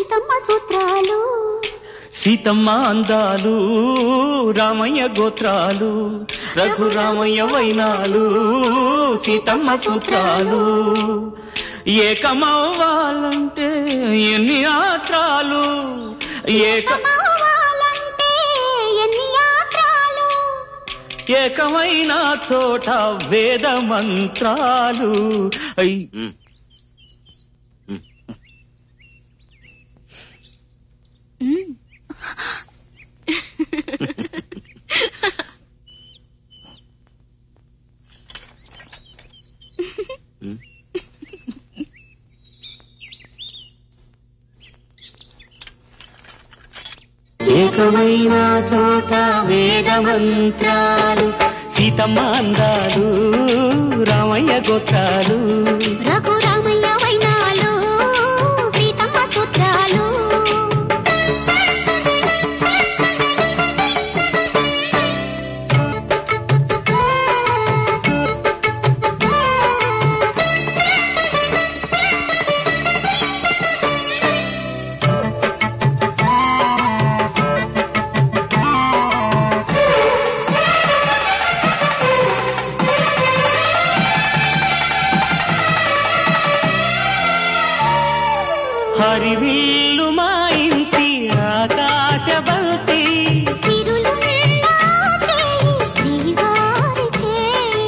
సీతమ్మ సూత్రాలు సీతమ్మ అందాలు రామయ్య గోత్రాలు రఘురామయ్య వైనాలు సీతమ్మ సూత్రాలు ఏకమవ్వాలంటే ఎన్ని ఆత్రాలు ఏక ఏకమవ్వాలంటే ఎన్ని యాత్రాలు ఏకమైన చోట వేద మంత్రాలు ఐ ఏకమైన చోట వేద మంత్రాలు సీతమ్మ అందాలు రామయ్య గోత్రాలు రఘురామయ్య వైనాలు సీతమ్మ సూత్రాలు హరివిల్లు మా ఇంటి ఆకాశవంతి సిరులు నిండా చేయి శ్రీవారి చేయి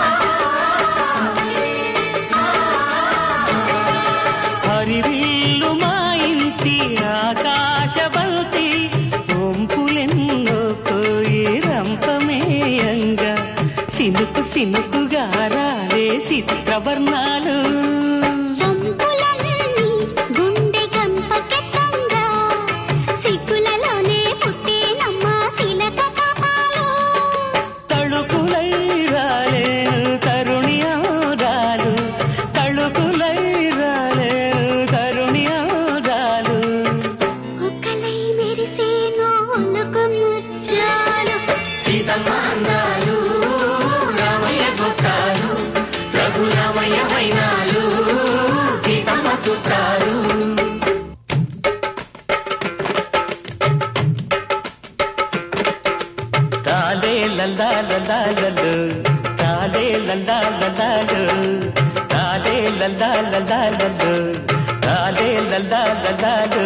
హరివిల్లు మా ఇంటి ఆకాశవంతి ఒంపులెన్నో పోయి రంపమేయంగా సినుకు సినుకుగా రాలే చిత్రవర్ణాలు సొంపులన్నీ గుండె గంపకెత్తంగా సిగ్గులలోనే పుట్టేనమ్మ శిలక పాపాలు తళుకులై రాలేను తరుణి ఆదాలు తళుకులై రాలేను తరుణి ఆదాలు ఒక్కలై మెరిసేను ఒలుకు ముచ్చాలు సీతమానాలు రామయ్య గోత్రాలు రఘురామయ్య వైనాలు సీతమ్మ సూత్రాలు తాలే లల్లా లల్లాలలు తాలే లల్లా లల్లాలు తాలే లల్లా లల్లాలలు తాలే లల్లా లల్లాలు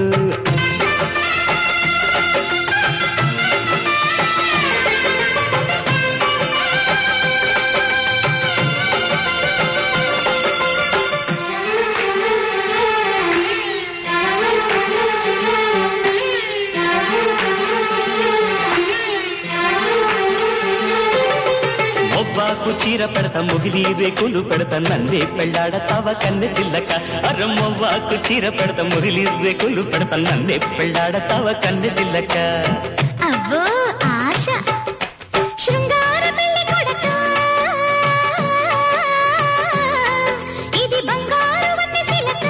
మొవ్వాకు చీర పెడత ముగిలి రేకులు పెడత నందే పెళ్ళాడతావ కన్నె సిల్లక అర మొవ్వాకు చీర పెడత ముగిలి రేకులు పెడత నందే పెళ్ళాడతావ కన్నె సిల్లక అవ్వో ఆశ శృంగార పెళ్లి కొడక ఇది బంగారు వన్నె శిలక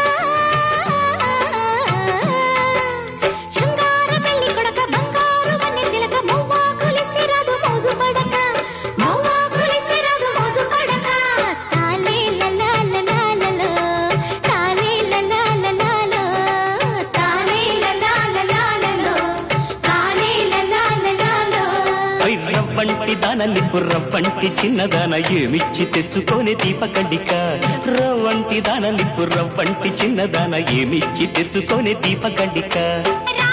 శృంగార పెళ్లి కొడక బంగారు వన్నె శిలక మొవ్వా కులిస్తే రాదు మోజు పడక మొవ్వా కులిస్తే రాదు మోజు పడక తాలే లలా లలా లలా తాలే లలా లలా లలా తాలే లలా లలా లలా తాలే లలా లలా లలా ఐ రవ్వంటి దానని పుర్రవ్వంటి చిన్నదాన ఏమిచ్చి తెచ్చుకోని దీపకండిక రవ్వంటి దానని పుర్రవ్వంటి చిన్నదాన ఏమిచ్చి తెచ్చుకోని దీపకండిక రా